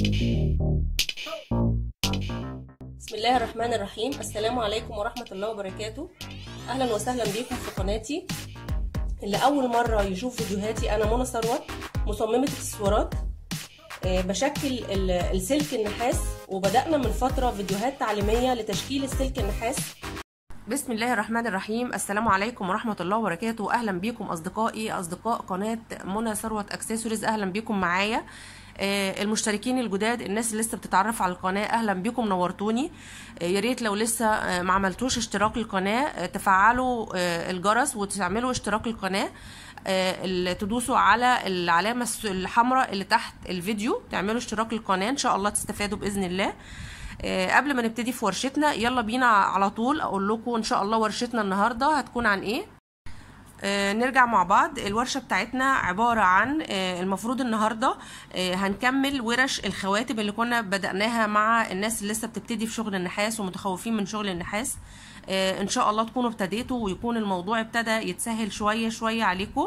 بسم الله الرحمن الرحيم السلام عليكم ورحمة الله وبركاته أهلا وسهلا بكم في قناتي اللي أول مرة يشوف فيديوهاتي أنا منى ثروت مصممة اكسسوارات آه، بشكل ال- السلك النحاس وبدأنا من فترة فيديوهات تعليمية لتشكيل السلك النحاس بسم الله الرحمن الرحيم السلام عليكم ورحمة الله وبركاته أهلا بيكم أصدقائي أصدقاء قناة منى ثروت أكسسوارز أهلا بيكم معايا آه، المشتركين الجداد الناس اللي لسه بتتعرف على القناة أهلا بيكم نورتوني آه، يا ريت لو لسه آه، ما عملتوش اشتراك القناة آه، تفعلوا آه، الجرس وتعملوا اشتراك القناة آه، اللي تدوسوا على العلامة الس- الحمراء اللي تحت الفيديو تعملوا اشتراك القناة إن شاء الله تستفادوا بإذن الله آه، قبل ما نبتدي في ورشتنا يلا بينا على طول اقول لكم ان شاء الله ورشتنا النهارده هتكون عن ايه آه، نرجع مع بعض الورشه بتاعتنا عباره عن آه، المفروض النهارده آه، هنكمل ورش الخواتم اللي كنا بدأناها مع الناس اللي لسه بتبتدي في شغل النحاس ومتخوفين من شغل النحاس آه، ان شاء الله تكونوا ابتديتوا ويكون الموضوع ابتدى يتسهل شويه شويه عليكم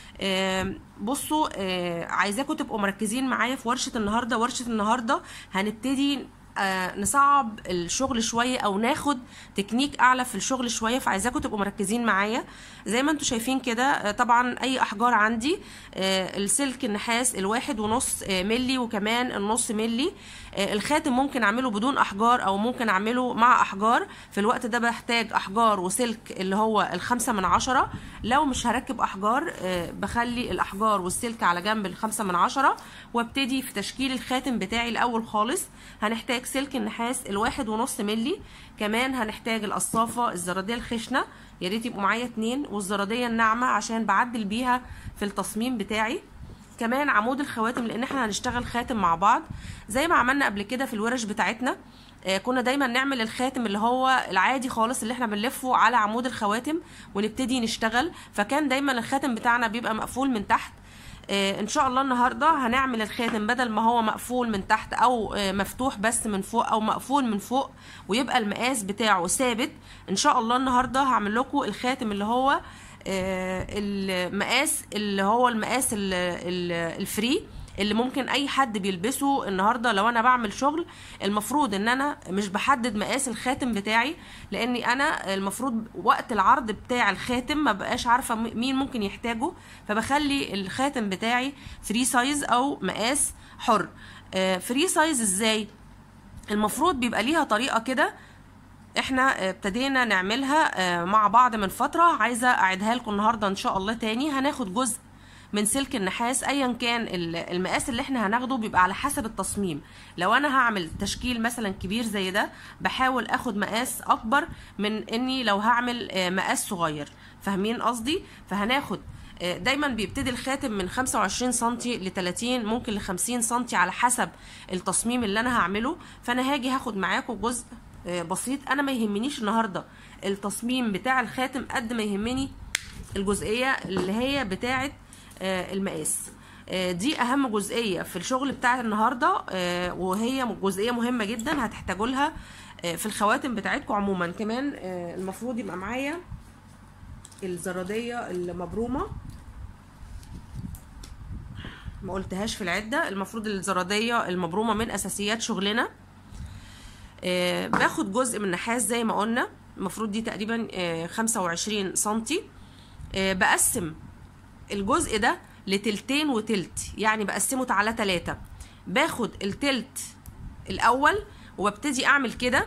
آه، بصوا آه، عايزاكم تبقوا مركزين معايا في ورشه النهارده ورشه النهارده هنبتدي آه، نصعب الشغل شويه او ناخد تكنيك اعلى في الشغل شويه فعايزاكم تبقوا مركزين معايا زي ما انتم شايفين كده آه، طبعا اي احجار عندي آه، السلك النحاس الواحد ونص آه، ملي وكمان النص ملي آه، الخاتم ممكن اعمله بدون احجار او ممكن اعمله مع احجار في الوقت ده بحتاج احجار وسلك اللي هو الخمسة من عشرة لو مش هركب احجار آه، بخلي الاحجار والسلك على جنب الخمسة من عشرة وابتدي في تشكيل الخاتم بتاعي الاول خالص هنحتاج سلك النحاس الواحد ونص ملي كمان هنحتاج القصافة الزرادية الخشنة يا ريت يبقوا معايا اتنين والزرادية الناعمة عشان بعدل بيها في التصميم بتاعي كمان عمود الخواتم لان احنا هنشتغل خاتم مع بعض زي ما عملنا قبل كده في الورش بتاعتنا آه، كنا دايما نعمل الخاتم اللي هو العادي خالص اللي احنا بنلفه على عمود الخواتم ونبتدي نشتغل فكان دايما الخاتم بتاعنا بيبقى مقفول من تحت آه، ان شاء الله النهارده هنعمل الخاتم بدل ما هو مقفول من تحت او آه، مفتوح بس من فوق او مقفول من فوق ويبقى المقاس بتاعه ثابت ان شاء الله النهارده هعمل لكم الخاتم اللي هو آه، المقاس اللي هو المقاس ال- ال- الفري اللي ممكن اي حد بيلبسه النهارده لو انا بعمل شغل المفروض ان انا مش بحدد مقاس الخاتم بتاعي لاني انا المفروض وقت العرض بتاع الخاتم ما بقاش عارفه م- مين ممكن يحتاجه فبخلي الخاتم بتاعي فري سايز او مقاس حر فري سايز ازاي المفروض بيبقى ليها طريقه كده احنا ابتدينا نعملها آه، مع بعض من فترة عايزة اعيدها لكم النهاردة ان شاء الله تاني هناخد جزء من سلك النحاس ايا كان ال- المقاس اللي احنا هناخده بيبقى على حسب التصميم لو انا هعمل تشكيل مثلا كبير زي ده بحاول اخد مقاس اكبر من اني لو هعمل آه، مقاس صغير فاهمين قصدي فهناخد آه، دايما بيبتدي الخاتم من 25 سنتي ل 30 ممكن ل 50 سنتي على حسب التصميم اللي انا هعمله فانا هاجي هاخد معاكم جزء آه، بسيط انا ما يهمنيش النهارده التصميم بتاع الخاتم قد ما يهمني الجزئيه اللي هي بتاعه آه، المقاس آه، دي اهم جزئيه في الشغل بتاع النهارده آه، وهي جزئيه مهمه جدا هتحتاجوا لها آه، في الخواتم بتاعتكم عموما كمان آه، المفروض يبقى معايا الزراديه المبرومه ما قلتهاش في العده المفروض الزراديه المبرومه من اساسيات شغلنا آه، باخد جزء من النحاس زي ما قلنا المفروض دي تقريبا آه، 25 سنتي آه، بقسم الجزء ده لتلتين وتلت يعني بقسمه على تلاتة باخد التلت الاول وببتدي اعمل كده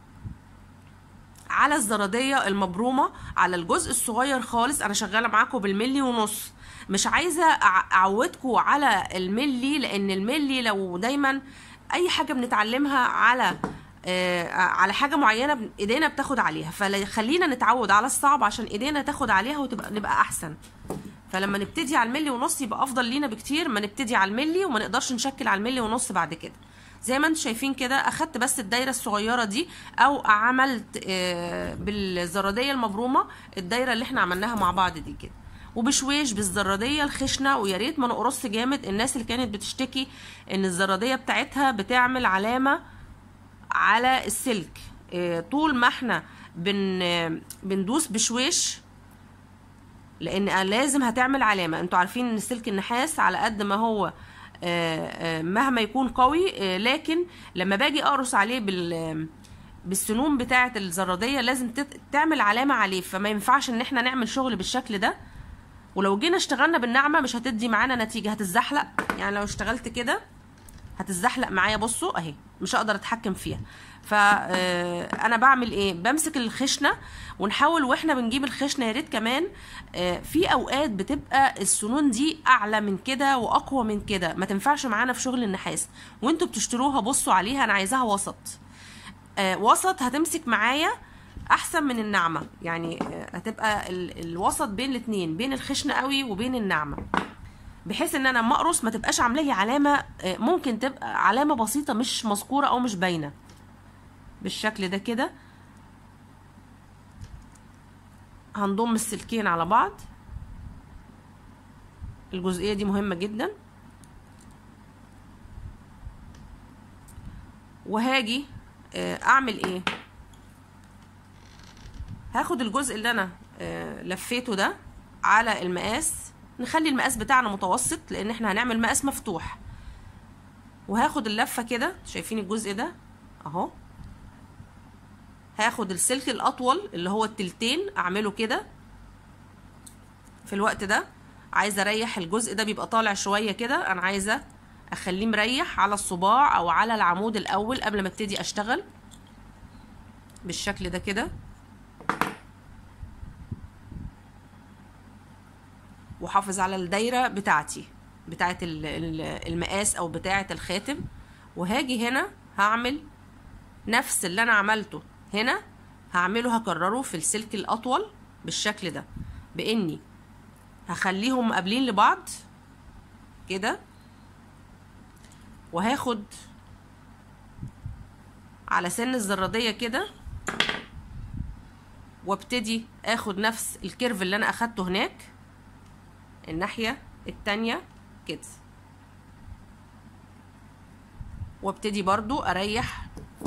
على الزرادية المبرومة على الجزء الصغير خالص انا شغالة معاكم بالملي ونص مش عايزة أع- اعودكم على الملي لان الملي لو دايما اي حاجة بنتعلمها على آه على حاجة معينة بن- ايدينا بتاخد عليها فخلينا نتعود على الصعب عشان ايدينا تاخد عليها وتبقى نبقى احسن فلما نبتدي على الملي ونص يبقى افضل لينا بكتير ما نبتدي على الملي وما نقدرش نشكل على الملي ونص بعد كده زي ما انتم شايفين كده اخدت بس الدايره الصغيره دي او عملت آه، بالزراديه المبرومه الدايره اللي احنا عملناها مع بعض دي كده وبشويش بالزراديه الخشنه ويا ريت ما نقرص جامد الناس اللي كانت بتشتكي ان الزراديه بتاعتها بتعمل علامه على السلك آه، طول ما احنا بن آه، بندوس بشويش لان لازم هتعمل علامه انتوا عارفين ان سلك النحاس على قد ما هو مهما يكون قوي لكن لما باجي اقرص عليه بال بالسنون بتاعه الزراديه لازم تعمل علامه عليه فما ينفعش ان احنا نعمل شغل بالشكل ده ولو جينا اشتغلنا بالنعمه مش هتدي معانا نتيجه هتتزحلق يعني لو اشتغلت كده هتتزحلق معايا بصوا اهي مش هقدر اتحكم فيها فانا بعمل ايه بمسك الخشنه ونحاول واحنا بنجيب الخشنه يا ريت كمان في اوقات بتبقى السنون دي اعلى من كده واقوى من كده ما تنفعش معانا في شغل النحاس وانتوا بتشتروها بصوا عليها انا عايزاها وسط وسط هتمسك معايا احسن من الناعمه يعني هتبقى الوسط بين الاثنين بين الخشنه قوي وبين الناعمه بحيث ان انا لما اقرص ما تبقاش عامله لي علامه ممكن تبقى علامه بسيطه مش مذكوره او مش باينه بالشكل ده كده هنضم السلكين على بعض الجزئيه دي مهمه جدا وهاجي اعمل ايه هاخد الجزء اللي انا لفيته ده على المقاس نخلي المقاس بتاعنا متوسط لان احنا هنعمل مقاس مفتوح وهاخد اللفه كده شايفين الجزء ده اهو هاخد السلك الاطول اللي هو التلتين اعمله كده في الوقت ده عايزه اريح الجزء ده بيبقى طالع شويه كده انا عايزه اخليه مريح على الصباع او على العمود الاول قبل ما ابتدي اشتغل بالشكل ده كده وحافظ على الدايره بتاعتي بتاعه المقاس او بتاعه الخاتم وهاجي هنا هعمل نفس اللي انا عملته هنا هعمله هكرره في السلك الاطول بالشكل ده باني هخليهم مقابلين لبعض كده وهاخد على سن الزراديه كده وابتدي اخد نفس الكيرف اللي انا اخدته هناك الناحيه التانية كده وابتدي برضو اريح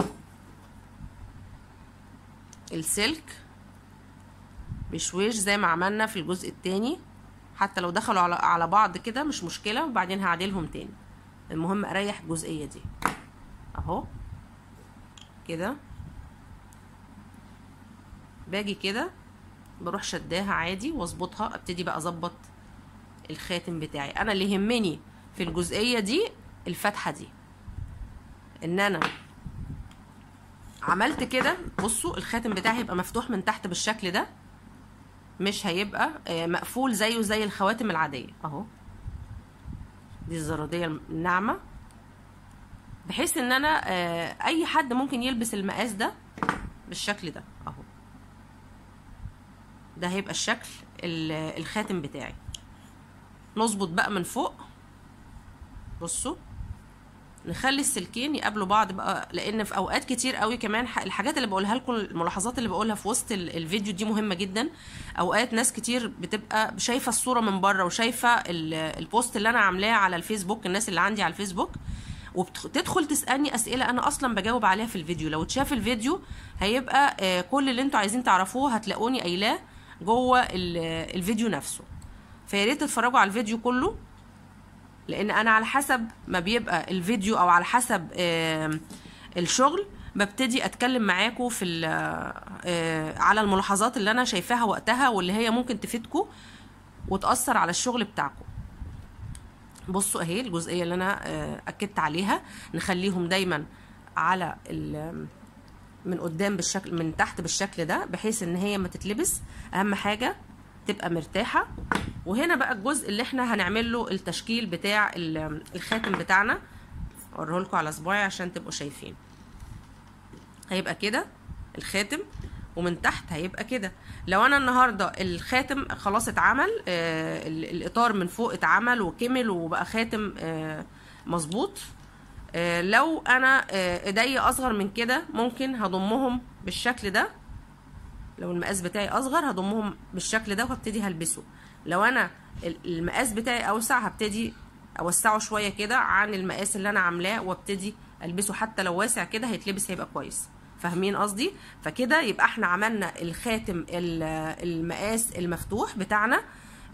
السلك بشويش زي ما عملنا في الجزء التاني حتى لو دخلوا على على بعض كده مش مشكله وبعدين هعدلهم تاني المهم اريح الجزئيه دي اهو كده باجي كده بروح شداها عادي واظبطها ابتدي بقى اظبط الخاتم بتاعي انا اللي يهمني في الجزئيه دي الفتحه دي ان انا عملت كده بصوا الخاتم بتاعي هيبقى مفتوح من تحت بالشكل ده مش هيبقى مقفول زيه زي الخواتم العاديه اهو دي الزراديه الناعمه بحيث ان انا اي حد ممكن يلبس المقاس ده بالشكل ده اهو ده هيبقى الشكل الخاتم بتاعي نظبط بقى من فوق بصوا نخلي السلكين يقابلوا بعض بقى لان في اوقات كتير قوي كمان الحاجات اللي بقولها لكم الملاحظات اللي بقولها في وسط الفيديو دي مهمه جدا اوقات ناس كتير بتبقى شايفه الصوره من بره وشايفه البوست اللي انا عاملاه على الفيسبوك الناس اللي عندي على الفيسبوك وتدخل تسالني اسئله انا اصلا بجاوب عليها في الفيديو لو اتشاف الفيديو هيبقى كل اللي انتوا عايزين تعرفوه هتلاقوني قايلاه جوه الفيديو نفسه فيا ريت تتفرجوا على الفيديو كله لان انا على حسب ما بيبقى الفيديو او على حسب الشغل ببتدي اتكلم معاكم في على الملاحظات اللي انا شايفاها وقتها واللي هي ممكن تفيدكم وتاثر على الشغل بتاعكم بصوا اهي الجزئيه اللي انا اكدت عليها نخليهم دايما على من قدام بالشكل من تحت بالشكل ده بحيث ان هي ما تتلبس اهم حاجه تبقى مرتاحه وهنا بقى الجزء اللي احنا هنعمل له التشكيل بتاع الخاتم بتاعنا اوريه لكم على صباعي عشان تبقوا شايفين هيبقى كده الخاتم ومن تحت هيبقى كده لو انا النهارده الخاتم خلاص اتعمل آه الاطار من فوق اتعمل وكمل وبقى خاتم آه مظبوط آه لو انا آه ايدي اصغر من كده ممكن هضمهم بالشكل ده لو المقاس بتاعي اصغر هضمهم بالشكل ده وهبتدي هلبسه لو انا المقاس بتاعي اوسع هبتدي اوسعه شويه كده عن المقاس اللي انا عاملاه وابتدي البسه حتى لو واسع كده هيتلبس هيبقى كويس فاهمين قصدي فكده يبقى احنا عملنا الخاتم المقاس المفتوح بتاعنا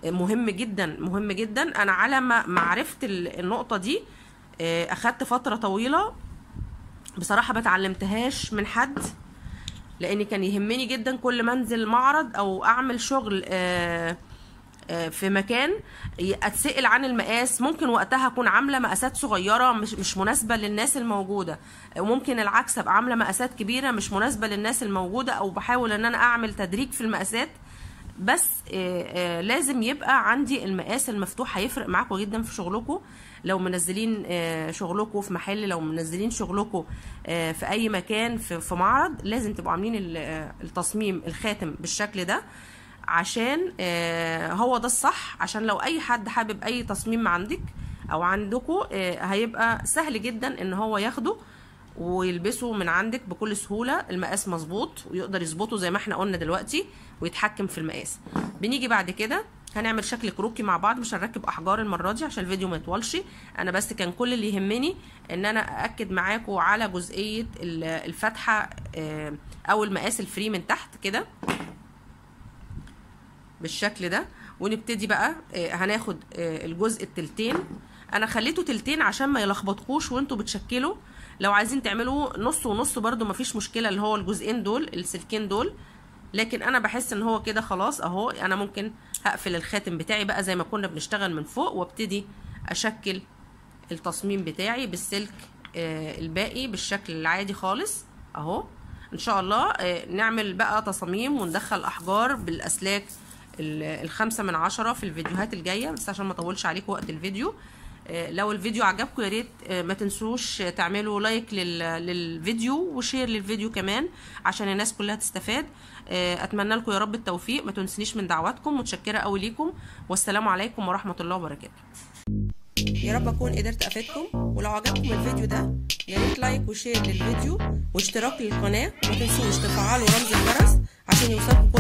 مهم جدا مهم جدا انا على ما ما عرفت ال- النقطه دي آه، اخدت فتره طويله بصراحه ما اتعلمتهاش من حد لان كان يهمني جدا كل ما انزل معرض او اعمل شغل آه، آه، في مكان ي- اتسال عن المقاس ممكن وقتها اكون عامله مقاسات صغيره مش مش مناسبه للناس الموجوده وممكن العكس ابقى عامله مقاسات كبيره مش مناسبه للناس الموجوده او بحاول ان انا اعمل تدريج في المقاسات بس آه، آه، لازم يبقى عندي المقاس المفتوح هيفرق معاكم جدا في شغلكم لو منزلين آه، شغلكم في محل لو منزلين شغلكم آه، في اي مكان في في معرض لازم تبقوا عاملين ال- آه، التصميم الخاتم بالشكل ده عشان آه، هو ده الصح عشان لو اي حد حابب اي تصميم عندك او عندكم هيبقى سهل جدا ان هو ياخده ويلبسه من عندك بكل سهوله المقاس مظبوط ويقدر يظبطه زي ما احنا قلنا دلوقتي ويتحكم في المقاس بنيجي بعد كده هنعمل شكل كروكي مع بعض مش هنركب احجار المره دي عشان الفيديو ما يطولش انا بس كان كل اللي يهمني ان انا ااكد معاكم على جزئيه ال- الفتحه آه، او المقاس الفري من تحت كده بالشكل ده ونبتدي بقى آه، هناخد آه، الجزء التلتين انا خليته تلتين عشان ما يلخبطكوش وانتوا بتشكلوا لو عايزين تعملوا نص ونص برضو مفيش مشكله اللي هو الجزئين دول السلكين دول لكن انا بحس ان هو كده خلاص اهو انا ممكن هقفل الخاتم بتاعي بقى زي ما كنا بنشتغل من فوق وابتدي اشكل التصميم بتاعي بالسلك آه، الباقي بالشكل العادي خالص اهو ان شاء الله آه، نعمل بقى تصاميم وندخل احجار بالاسلاك ال- الخمسة من عشرة في الفيديوهات الجاية بس عشان ما اطولش عليكم وقت الفيديو آه، لو الفيديو عجبكم يا ريت آه، ما تنسوش تعملوا لايك لل- للفيديو وشير للفيديو كمان عشان الناس كلها تستفاد آه، اتمنى لكم يا رب التوفيق ما تنسنيش من دعواتكم متشكره قوي ليكم والسلام عليكم ورحمه الله وبركاته يا رب اكون قدرت افيدكم ولو عجبكم الفيديو ده يا ريت لايك وشير للفيديو واشتراك للقناه وما تنسوش تفعلوا رمز الجرس عشان يوصلكم